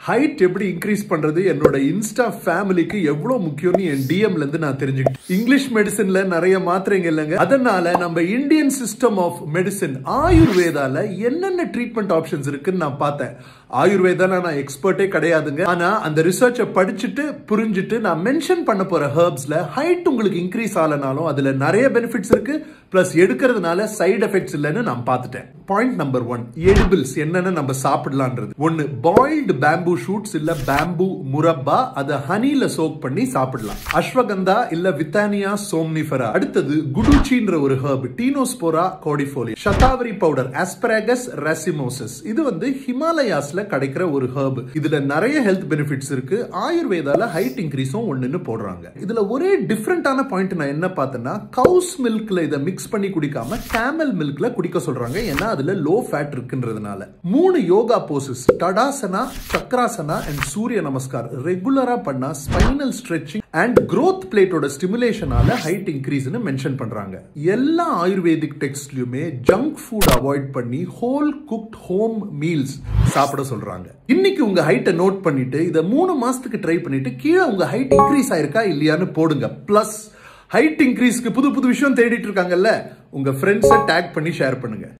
height எப்படி increase பண்றது என்னோட இன்ஸ்டா ஃபேமிலிக்கு எவ்வளவு முக்கியம்னு என் டிஎம்ல இருந்து நான் தெரிஞ்சுக்கிட்டேன் இங்கிலீஷ் மெடிசன்ல நிறைய மாத்திரைங்க இல்லைங்க அதனால நம்ம இந்தியன் சிஸ்டம் ஆஃப் மெடிசன் ஆயுர்வேதால என்னென்ன ட்ரீட்மெண்ட் ஆப்ஷன்ஸ் இருக்குன்னு நான் பார்த்தேன் ஆயுர்வேதால நான் எக்ஸ்பர்ட்டே கிடையாதுங்க ஆனா அந்த ரிசர்ச்சை படிச்சுட்டு புரிஞ்சுட்டு நான் மென்ஷன் பண்ண போற ஹர்ப்ஸ்ல ஹைட் உங்களுக்கு இன்க்ரீஸ் ஆகலனாலும் அதுல நிறைய பெனிஃபிட்ஸ் இருக்கு பிளஸ் எடுக்கிறதுனால சைடு எஃபெக்ட்ஸ் இல்லைன்னு நான் பார்த்துட்டேன் பாயிண்ட் நம்பர் ஒன் எடிபிள்ஸ் என்னென்ன நம்ம சாப்பிடலான்றது ஒன்னு பாயில்டு பேம்பூ ஷூட்ஸ் இல்ல பேம்பூ முரப்பா அதை ஹனில சோக் பண்ணி சாப்பிடலாம் அஸ்வகந்தா இல்ல வித்தானியா சோம்னிஃபரா அடுத்தது குடுச்சின்ற ஒரு herb tinospora cordifolia shatavari powder asparagus racemosus இது வந்து ஹிமாலயாஸ்ல கிடைக்கிற ஒரு ஹர்ப் இதுல நிறைய ஹெல்த் பெனிஃபிட்ஸ் இருக்கு ஆயுர்வேதால ஹைட் இன்க்ரீஸும் ஒண்ணுன்னு போடுறாங்க இதுல ஒரே டிஃப்ரெண்டான பாயிண்ட் நான் என்ன பார்த்தேன்னா கவுஸ் மில்க்ல இதை மிக்ஸ் பண்ணி குடிக்காம கேமல் மில்க்ல குடிக்க சொல்றாங்க ஏன்னா அதுல லோ ஃபேட் இருக்குன்றதுனால மூணு யோகா போசஸ் தடாசனா சக்ராசனா அண்ட் சூரிய நமஸ்கார் ரெகுலரா பண்ணா ஸ்பைனல் ஸ்ட்ரெச்சிங் அண்ட் growth பிளேட்டோட ஸ்டிமுலேஷனால ஹைட் இன்க்ரீஸ்னு மென்ஷன் பண்றாங்க எல்லா ஆயுர்வேதிக் டெக்ஸ்ட்லயுமே ஜங்க் ஃபுட் அவாய்ட் பண்ணி ஹோல் குக்ட் ஹோம் மீல்ஸ் சாப்பிட சொல்றாங்க இன்னைக்கு உங்க ஹைட்டை நோட் பண்ணிட்டு இதை மூணு மாசத்துக்கு ட்ரை பண்ணிட்டு கீழே உங்க ஹைட் இன்க்ரீஸ் ஆயிருக்கா இல்லையான்னு போடுங்க பிளஸ் ஹைட் இன்க்ரீஸ்க்கு புது புது விஷயம் தேடிட்டு இருக்காங்கல்ல உங்க ஃப்ரெண்ட்ஸை டேக் பண்ணி ஷேர் பண்ணுங்க